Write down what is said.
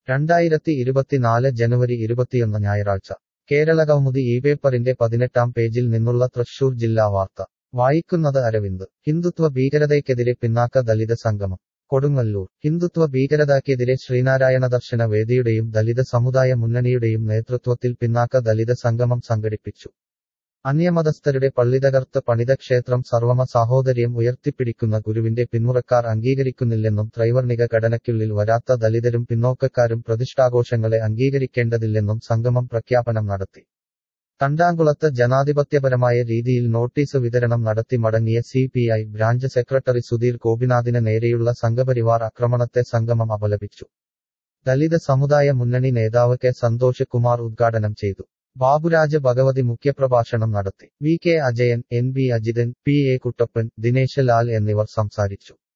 രണ്ടായിരത്തി ഇരുപത്തിനാല് ജനുവരി ഇരുപത്തിയൊന്ന് ഞായറാഴ്ച കേരളകൗമുദി ഈ പേപ്പറിന്റെ പതിനെട്ടാം പേജിൽ നിന്നുള്ള തൃശൂർ ജില്ലാ വാർത്ത വായിക്കുന്നത് അരവിന്ദ് ഹിന്ദുത്വ ഭീകരതയ്ക്കെതിരെ പിന്നാക്ക ദലിത സംഗമം കൊടുങ്ങല്ലൂർ ഹിന്ദുത്വ ഭീകരതയ്ക്കെതിരെ ശ്രീനാരായണ ദർശന വേദിയുടെയും ദലിത സമുദായ മുന്നണിയുടെയും നേതൃത്വത്തിൽ പിന്നാക്ക ദലിത സംഗമം സംഘടിപ്പിച്ചു അന്യമതസ്ഥരുടെ പള്ളി തകർത്ത് പണിത ക്ഷേത്രം സർവമ സാഹോദര്യം ഉയർത്തിപ്പിടിക്കുന്ന ഗുരുവിന്റെ പിന്മുറക്കാർ അംഗീകരിക്കുന്നില്ലെന്നും ത്രൈവർണിക ഘടനയ്ക്കുള്ളിൽ വരാത്ത ദലിതരും പിന്നോക്കക്കാരും പ്രതിഷ്ഠാഘോഷങ്ങളെ അംഗീകരിക്കേണ്ടതില്ലെന്നും സംഗമം പ്രഖ്യാപനം നടത്തി തണ്ടാങ്കുളത്ത് ജനാധിപത്യപരമായ രീതിയിൽ നോട്ടീസ് വിതരണം നടത്തി മടങ്ങിയ C P I branch secretary Sudheer ഗോപിനാഥിന് നേരെയുള്ള സംഘപരിവാർ ആക്രമണത്തെ സംഗമം അപലപിച്ചു ദലിത സമുദായ മുന്നണി നേതാവ് കെ സന്തോഷ് കുമാർ ഉദ്ഘാടനം ചെയ്തു ബാബുരാജ് ഭഗവതി മുഖ്യപ്രഭാഷണം നടത്തി V K Ajayan N B Ajithan P A Kuttappan Dinesh Lal എന്നിവർ സംസാരിച്ചു